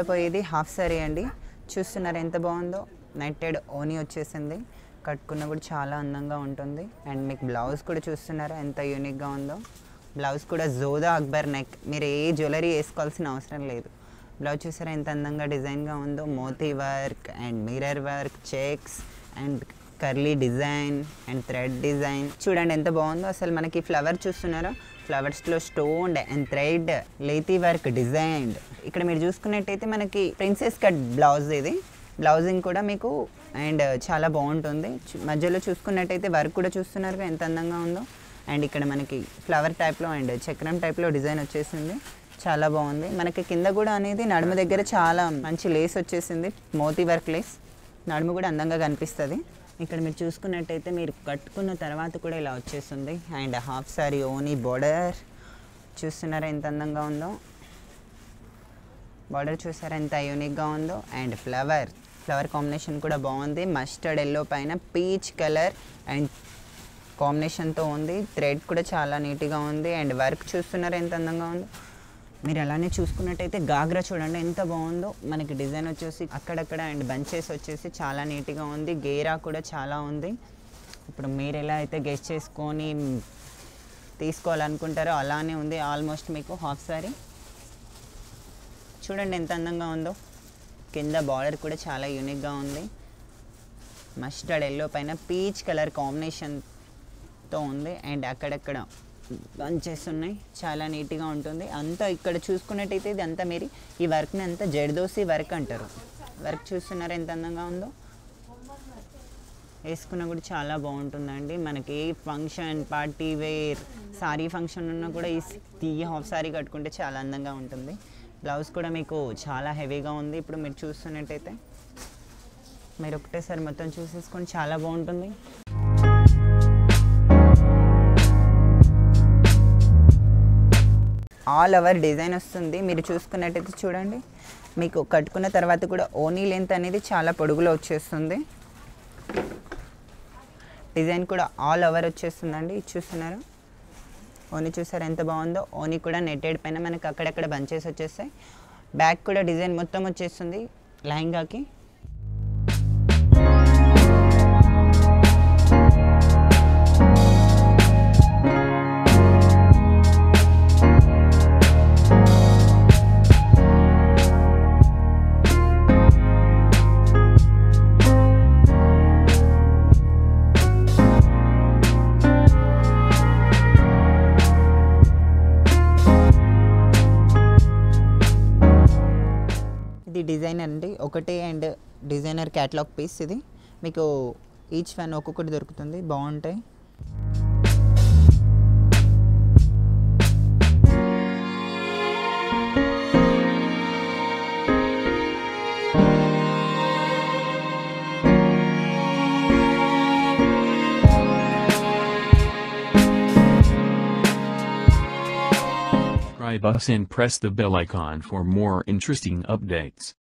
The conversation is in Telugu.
చూడబోయేది హాఫ్ సారీ అండి చూస్తున్నారు ఎంత బాగుందో నెట్టెడ్ ఓనీ వచ్చేసింది కట్టుకున్న కూడా చాలా అందంగా ఉంటుంది అండ్ మీకు బ్లౌజ్ కూడా చూస్తున్నారా ఎంత యూనిక్గా ఉందో బ్లౌజ్ కూడా జోదా అక్బర్ నెక్ మీరు ఏ జ్యువెలరీ వేసుకోవాల్సిన అవసరం లేదు బ్లౌజ్ చూసారా ఎంత అందంగా డిజైన్గా ఉందో మోతీ work and mirror work checks and curly design and thread design చూడండి ఎంత బాగుందో అసలు మనకి ఫ్లవర్ చూస్తున్నారా ఫ్లవర్స్లో స్టోన్ అండ్ థ్రెడ్ లేతీ వర్క్ డిజైన్డ్ ఇక్కడ మీరు చూసుకున్నట్టయితే మనకి ప్రిన్సెస్ కట్ బ్లౌజ్ ఇది బ్లౌజింగ్ కూడా మీకు అండ్ చాలా బాగుంటుంది చు- మధ్యలో చూసుకున్నట్టయితే వర్క్ కూడా చూస్తున్నారు ఎంత అందంగా ఉందో అండ్ ఇక్కడ మనకి ఫ్లవర్ టైప్లో అండ్ చక్రం టైప్లో డిజైన్ వచ్చేసింది చాలా బాగుంది మనకి కింద కూడా అనేది నడుము దగ్గర చాలా మంచి లేస్ వచ్చేసింది మోతీ వర్క్ లేస్ నడుము కూడా అందంగా కనిపిస్తుంది ఇక్కడ మీరు చూసుకున్నట్టయితే మీరు కట్టుకున్న తర్వాత కూడా ఇలా వచ్చేస్తుంది అండ్ హాఫ్ సారీ ఓనీ బోర్డర్ చూస్తున్నారా ఎంత అందంగా ఉందో బార్డర్ చూసారా ఎంత యూనిక్గా ఉందో అండ్ ఫ్లవర్ ఫ్లవర్ కాంబినేషన్ కూడా బాగుంది మస్టర్డ్ ఎల్లో పైన పీచ్ కలర్ అండ్ కాంబినేషన్తో ఉంది థ్రెడ్ కూడా చాలా నీట్గా ఉంది అండ్ వర్క్ చూస్తున్నారా ఎంత అందంగా ఉందో మీరు అలానే చూసుకున్నట్టయితే గాగ్రా చూడండి ఎంత బాగుందో మనకి డిజైన్ వచ్చేసి అక్కడక్కడ అండ్ బంచెస్ వచ్చేసి చాలా నీట్గా ఉంది గేరా కూడా చాలా ఉంది ఇప్పుడు మీరు ఎలా అయితే గెస్ట్ చేసుకొని తీసుకోవాలనుకుంటారో అలానే ఉంది ఆల్మోస్ట్ మీకు హాఫ్ సారీ చూడండి ఎంత అందంగా ఉందో కింద బార్డర్ కూడా చాలా యూనిక్గా ఉంది మస్టర్డ్ ఎల్లో పైన పీచ్ కలర్ కాంబినేషన్తో ఉంది అండ్ అక్కడక్కడ బంచెస్ ఉన్నాయి చాలా నీట్గా ఉంటుంది అంతా ఇక్కడ చూసుకున్నట్టయితే ఇది అంతా మీరు ఈ వర్క్ని అంతా జడ్దోసి వర్క్ అంటారు వర్క్ చూస్తున్నారు ఎంత అందంగా ఉందో వేసుకున్నా కూడా చాలా బాగుంటుందండి మనకి ఏ function party wear sari function ఉన్నా కూడా ఈ స్- ఈ హాఫ్ సారీ కట్టుకుంటే చాలా అందంగా ఉంటుంది బ్లౌజ్ కూడా మీకు చాలా హెవీగా ఉంది ఇప్పుడు మీరు చూస్తున్నట్టయితే మీరు ఒకటేసారి మొత్తం చూసేసుకొని చాలా బాగుంటుంది ఆల్ ఓవర్ డిజైన్ వస్తుంది మీరు చూసుకున్నట్టయితే చూడండి మీకు కట్టుకున్న తర్వాత కూడా ఓనీ లెంత్ అనేది చాలా పొడుగులో వచ్చేస్తుంది డిజైన్ కూడా ఆల్ ఓవర్ వచ్చేస్తుందండి ఇది చూస్తున్నారు ఓనీ చూసారు ఎంత బాగుందో ఓనీ కూడా నెట్టెడ్ పైన మనకి అక్కడక్కడ బంచెస్ వచ్చేస్తాయి బ్యాక్ కూడా డిజైన్ మొత్తం వచ్చేస్తుంది లెహంగాకి ఇది డిజైన్ అండి ఒకటే అండ్ డిజైనర్ క్యాటలాగ్ పీస్ ఇది మీకు ఈచ్ వన్ ఒక్కొక్కటి దొరుకుతుంది బాగుంటాయి Subscribe us and press the bell icon for more interesting updates.